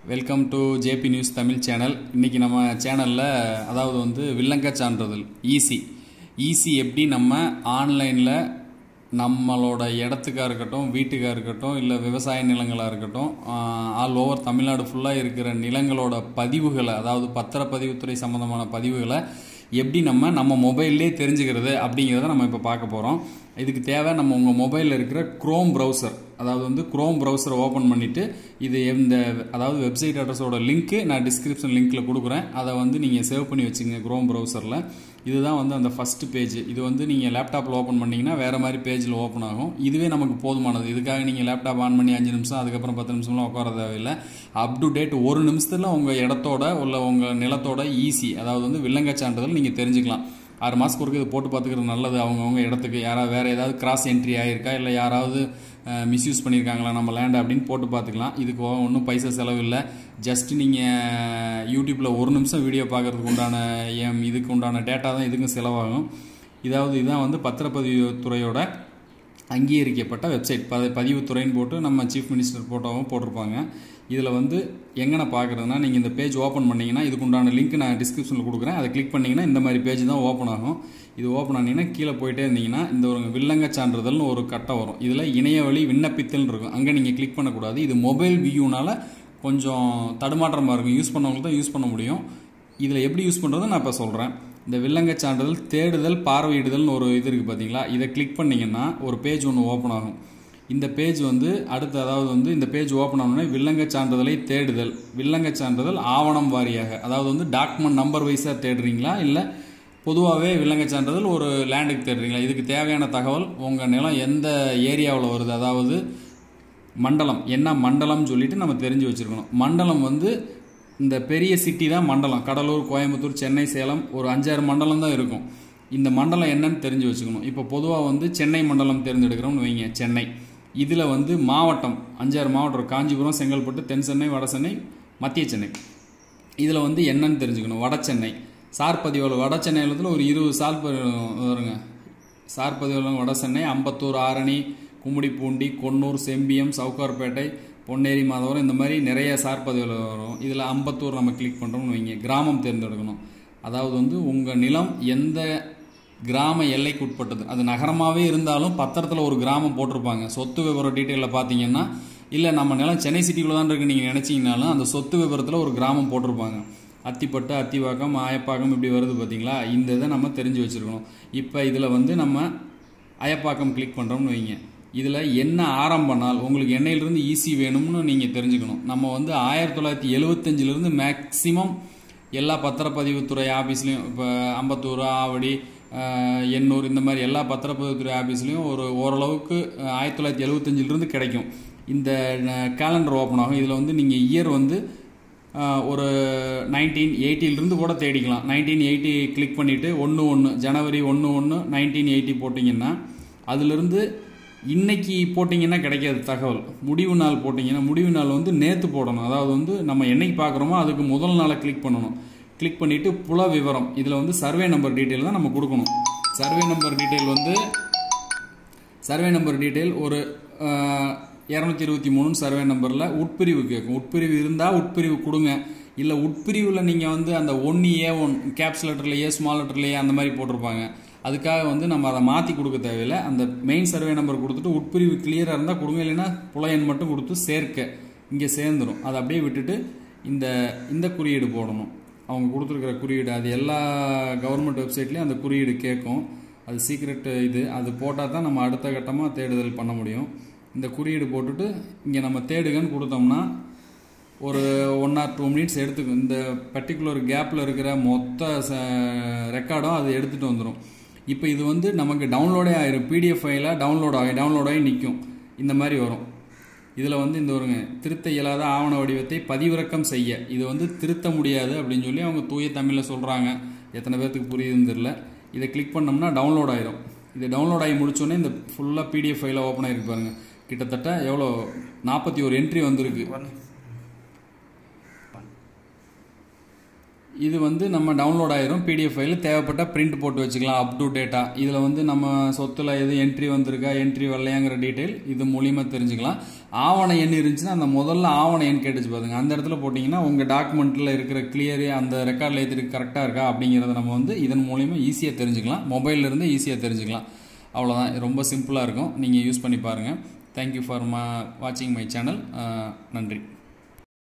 welcome to JP news Tamil channel இன்றைக்கி நம்ம சேனலில் அதாவது வந்து வில்லங்க சான்றிதழ் ஈசி ஈசி எப்படி நம்ம ஆன்லைனில் நம்மளோட இடத்துக்காக இருக்கட்டும் வீட்டுக்காக இருக்கட்டும் இல்லை விவசாய நிலங்களாக இருக்கட்டும் ஆல் ஓவர் தமிழ்நாடு ஃபுல்லாக இருக்கிற நிலங்களோட பதிவுகளை அதாவது பத்திரப்பதிவுத்துறை சம்மந்தமான பதிவுகளை எப்படி நம்ம நம்ம மொபைல்லே தெரிஞ்சுக்கிறது அப்படிங்கிறத நம்ம இப்போ பார்க்க போகிறோம் இதுக்கு தேவை நம்ம உங்கள் மொபைலில் இருக்கிற க்ரோம் ப்ரௌசர் அதாவது வந்து க்ரோம் ப்ரௌசரை ஓப்பன் பண்ணிவிட்டு இது இந்த அதாவது வெப்சைட் அட்ரஸோட லிங்க்கு நான் டிஸ்கிரிப்ஷன் லிங்க்கில் கொடுக்குறேன் அதை வந்து நீங்கள் சேவ் பண்ணி வச்சுங்க க்ரோம் ப்ரௌசரில் இதுதான் வந்து அந்த ஃபஸ்ட்டு பேஜ் இது வந்து நீங்கள் லேப்டாப்பில் ஓப்பன் பண்ணிங்கன்னா வேறு மாதிரி பேஜில் ஓப்பன் ஆகும் இதுவே நமக்கு போதுமானது இதுக்காக நீங்கள் லேப்டாப் ஆன் பண்ணி அஞ்சு நிமிஷம் அதுக்கப்புறம் பத்து நிமிஷம்லாம் உட்கார தேவையில்லை அப் டு டேட் ஒரு நிமிஷத்தில் உங்கள் இடத்தோட உள்ள உங்கள் நிலத்தோட ஈஸி அதாவது வந்து வில்லங்க சான்றிதழ் நீங்கள் தெரிஞ்சுக்கலாம் ஆறு மாதத்துக்கு ஒருக்கு இது போட்டு பார்த்துக்கிறது நல்லது அவங்கவுங்க இடத்துக்கு யாராவது வேறு ஏதாவது கிராஸ் என்ட்ரி ஆகிருக்கா இல்லை யாராவது மிஸ்யூஸ் பண்ணியிருக்காங்களா நம்ம லேண்ட் அப்படின்னு போட்டு பார்த்துக்கலாம் இதுக்கு ஒன்றும் பைசா செலவு இல்லை ஜஸ்ட் நீங்கள் யூடியூப்பில் ஒரு நிமிஷம் வீடியோ பார்க்குறதுக்கு உண்டான எம் இதுக்கு உண்டான டேட்டா தான் இதுக்கும் செலவாகும் இதாவது இதுதான் வந்து பத்திரப்பதிவு துறையோட அங்கீகரிக்கப்பட்ட வெப்சைட் ப பதிவுத்துறைன்னு போட்டு நம்ம சீஃப் மினிஸ்டர் போட்டோவும் போட்டிருப்பாங்க இதில் வந்து எங்கே பார்க்குறதுனா நீங்கள் இந்த பேஜ் ஓப்பன் பண்ணிங்கன்னா இதுக்கு உண்டான லிங்க் நான் டிஸ்கிரிப்ஷனில் கொடுக்குறேன் அதை கிளிக் பண்ணிங்கன்னா இந்த மாதிரி பேஜ் தான் ஓப்பன் ஆகும் இது ஓப்பன் ஆனீங்கன்னா கீழே போயிட்டே இருந்தீங்கன்னா இந்த ஒரு வில்லங்க சான்றிதழ்னு ஒரு கட்டம் வரும் இதில் இணைய வழி விண்ணப்பித்தல் இருக்கும் அங்கே நீங்கள் கிளிக் பண்ணக்கூடாது இது மொபைல் வியூனால் கொஞ்சம் தடுமாற்றமாக இருக்கும் யூஸ் பண்ணவங்களுக்கு தான் யூஸ் பண்ண முடியும் இதில் எப்படி யூஸ் பண்ணுறது நான் இப்போ சொல்கிறேன் இந்த வில்லங்க சான்றிதழ் தேடுதல் பார்வையிடுதல்னு ஒரு இது இருக்குது பார்த்தீங்களா இதை கிளிக் பண்ணிங்கன்னா ஒரு பேஜ் ஒன்று ஓப்பன் ஆகும் இந்த பேஜ் வந்து அடுத்து அதாவது வந்து இந்த பேஜ் ஓப்பன் ஆனோடனே வில்லங்க சான்றிதழை தேடுதல் வில்லங்க சான்றிதழ் ஆவணம் வாரியாக அதாவது வந்து டாக்குமெண்ட் நம்பர் வைஸாக தேடுறீங்களா இல்லை பொதுவாகவே வில்லங்க சான்றிதழ் ஒரு லேண்டுக்கு தேடுறீங்களா இதுக்கு தேவையான தகவல் உங்கள் நிலம் எந்த ஏரியாவில் வருது அதாவது மண்டலம் என்ன மண்டலம்னு சொல்லிட்டு நம்ம தெரிஞ்சு வச்சுருக்கணும் மண்டலம் வந்து இந்த பெரிய சிட்டி தான் மண்டலம் கடலூர் கோயம்புத்தூர் சென்னை சேலம் ஒரு அஞ்சாறு மண்டலம் தான் இருக்கும் இந்த மண்டலம் என்னன்னு தெரிஞ்சு வச்சுக்கணும் இப்போ பொதுவாக வந்து சென்னை மண்டலம் தேர்ந்தெடுக்கிறோம்னு வைங்க சென்னை இதில் வந்து மாவட்டம் அஞ்சாறு மாவட்டம் காஞ்சிபுரம் செங்கல்பட்டு தென் சென்னை வட சென்னை மத்திய சென்னை இதில் வந்து என்னன்னு தெரிஞ்சுக்கணும் வட சென்னை சார் பதிவில் வட சென்னையில் ஒரு இருபது சார் வருங்க சார் பதிவில் வட சென்னை அம்பத்தூர் ஆரணி கும்மிடிப்பூண்டி கொன்னூர் செம்பியம் சவுக்கார்பேட்டை பொன்னேரி மாதவரம் இந்த மாதிரி நிறைய சார் பதிவில் வரும் இதில் அம்பத்தூர் நம்ம கிளிக் பண்ணுறோம்னு வைங்க கிராமம் தேர்ந்தெடுக்கணும் அதாவது வந்து உங்கள் நிலம் எந்த கிராம எல்லைக்கு உட்பட்டது அது நகரமாகவே இருந்தாலும் பத்திரத்தில் ஒரு கிராமம் போட்டிருப்பாங்க சொத்து விவரம் டீட்டெயிலில் பார்த்தீங்கன்னா இல்லை நம்ம நிலம் சென்னை சிட்டிக்குள்ளே தான் இருக்குது நீங்கள் நினச்சிங்கனாலும் அந்த சொத்து விவரத்தில் ஒரு கிராமம் போட்டிருப்பாங்க அத்திப்பட்டு அத்திவாக்கம் ஆயப்பாக்கம் இப்படி வருது பார்த்தீங்களா இந்த இதை நம்ம தெரிஞ்சு வச்சுருக்கணும் இப்போ இதில் வந்து நம்ம அயப்பாக்கம் கிளிக் பண்ணுறோம்னு வைங்க இதில் என்ன ஆரம்ப நாள் உங்களுக்கு எண்ணெயிலிருந்து ஈஸி வேணும்னு நீங்கள் தெரிஞ்சுக்கணும் நம்ம வந்து ஆயிரத்தி தொள்ளாயிரத்தி எழுபத்தஞ்சிலிருந்து மேக்சிமம் எல்லா பத்திரப்பதிவுத்துறை ஆஃபீஸ்லேயும் இப்போ அம்பத்தூர் ஆவடி எண்ணூர் இந்த மாதிரி எல்லா பத்திரப்பதிவுத்துறை ஆஃபீஸ்லேயும் ஒரு ஓரளவுக்கு ஆயிரத்தி தொள்ளாயிரத்தி எழுபத்தஞ்சிலிருந்து கிடைக்கும் இந்த கேலண்டர் ஓப்பன் ஆகும் இதில் வந்து நீங்கள் இயர் வந்து ஒரு நைன்டீன் எயிட்டிலிருந்து கூட தேடிக்கலாம் நைன்டீன் எயிட்டி கிளிக் பண்ணிவிட்டு ஒன்று ஒன்று ஜனவரி ஒன்று ஒன்று நைன்டீன் எயிட்டி போட்டிங்கன்னா அதிலிருந்து இன்னைக்கு போட்டிங்கன்னா கிடைக்காது தகவல் முடிவு நாள் போட்டிங்கன்னா முடிவு நாள் வந்து நேற்று போடணும் அதாவது வந்து நம்ம என்னைக்கு பார்க்குறோமோ அதுக்கு முதல் நாளை கிளிக் பண்ணணும் கிளிக் பண்ணிவிட்டு புல விவரம் இதில் வந்து சர்வே நம்பர் டீட்டெயில் தான் நம்ம கொடுக்கணும் சர்வே நம்பர் டீட்டெயில் வந்து சர்வே நம்பர் டீட்டெயில் ஒரு இரநூத்தி இருபத்தி மூணு சர்வே நம்பரில் உட்பிரிவு கேட்கும் உட்பிரிவு இருந்தால் உட்பிரிவு கொடுங்க இல்லை உட்பிரிவில் நீங்கள் வந்து அந்த ஒன் ஏ ஒன் கேப்ஸ் லெட்டரில் ஏ ஸ்மால் லெட்டரில் ஏ அந்த மாதிரி போட்டிருப்பாங்க அதுக்காக வந்து நம்ம அதை மாற்றி கொடுக்க தேவையில்லை அந்த மெயின் சர்வே நம்பர் கொடுத்துட்டு உட்பிரிவு கிளியராக இருந்தால் கொடுங்க இல்லைன்னா புலையன் மட்டும் கொடுத்து சேர்க்க இங்கே சேர்ந்துடும் அதை அப்படியே விட்டுட்டு இந்த இந்த குறியீடு போடணும் அவங்க கொடுத்துருக்குற குறியீடு அது எல்லா கவர்மெண்ட் வெப்சைட்லேயும் அந்த குறியீடு கேட்கும் அது சீக்ரெட் இது அது போட்டால் தான் நம்ம அடுத்த கட்டமாக தேடுதல் பண்ண முடியும் இந்த குறியீடு போட்டுட்டு இங்கே நம்ம தேடுகன்னு கொடுத்தோம்னா ஒரு ஒன் ஆர் டூ மினிட்ஸ் எடுத்துக்கும் இந்த பர்டிகுலர் கேப்பில் இருக்கிற மொத்த ரெக்கார்டும் அது எடுத்துகிட்டு வந்துடும் இப்போ இது வந்து நமக்கு டவுன்லோடே ஆயிரும் பிடிஎஃப் ஃபைலாக டவுன்லோட் ஆகி டவுன்லோட் ஆகி நிற்கும் இந்த மாதிரி வரும் இதில் வந்து இந்த ஒருங்க திருத்த இயலாத ஆவண வடிவத்தை பதிவிறக்கம் செய்ய இது வந்து திருத்த முடியாது அப்படின்னு சொல்லி அவங்க தூய தமிழில் சொல்கிறாங்க எத்தனை பேர்த்துக்கு புரியுதுன்னு தெரில இதை கிளிக் பண்ணோம்னா டவுன்லோட் ஆயிரும் இது டவுன்லோட் ஆகி முடிச்சோடனே இந்த ஃபுல்லாக பிடிஎஃப் ஃபைலாக ஓப்பன் ஆகிருக்கு பாருங்க கிட்டத்தட்ட எவ்வளோ நாற்பத்தி ஒரு என்ட்ரி வந்திருக்கு இது வந்து நம்ம டவுன்லோட் ஆயிரும் பிடிஎஃப் ஃபைல் தேவைப்பட்ட பிரிண்ட் போட்டு வச்சுக்கலாம் அப் டு டேட்டா இதில் வந்து நம்ம சொத்தில் எது என்ட்ரி வந்திருக்கா என்ட்ரி வரலையாங்கிற டீட்டெயில் இது மூலியமாக தெரிஞ்சுக்கலாம் ஆவண எண் இருந்துச்சுன்னா அந்த முதல்ல ஆவண எண் கேட்டுச்சு பாருங்க அந்த இடத்துல போட்டிங்கன்னா உங்கள் டாக்குமெண்ட்டில் இருக்கிற கிளியரு அந்த ரெக்கார்டில் ஏற்றிருக்கு கரெக்டாக இருக்கா அப்படிங்கிறத நம்ம வந்து இதன் மூலிமா ஈஸியாக தெரிஞ்சுக்கலாம் மொபைல்ல இருந்து ஈஸியாக தெரிஞ்சுக்கலாம் அவ்வளோதான் ரொம்ப சிம்பிளாக இருக்கும் நீங்கள் யூஸ் பண்ணி பாருங்கள் தேங்க்யூ ஃபார் மா வாட்சிங் மை சேனல் நன்றி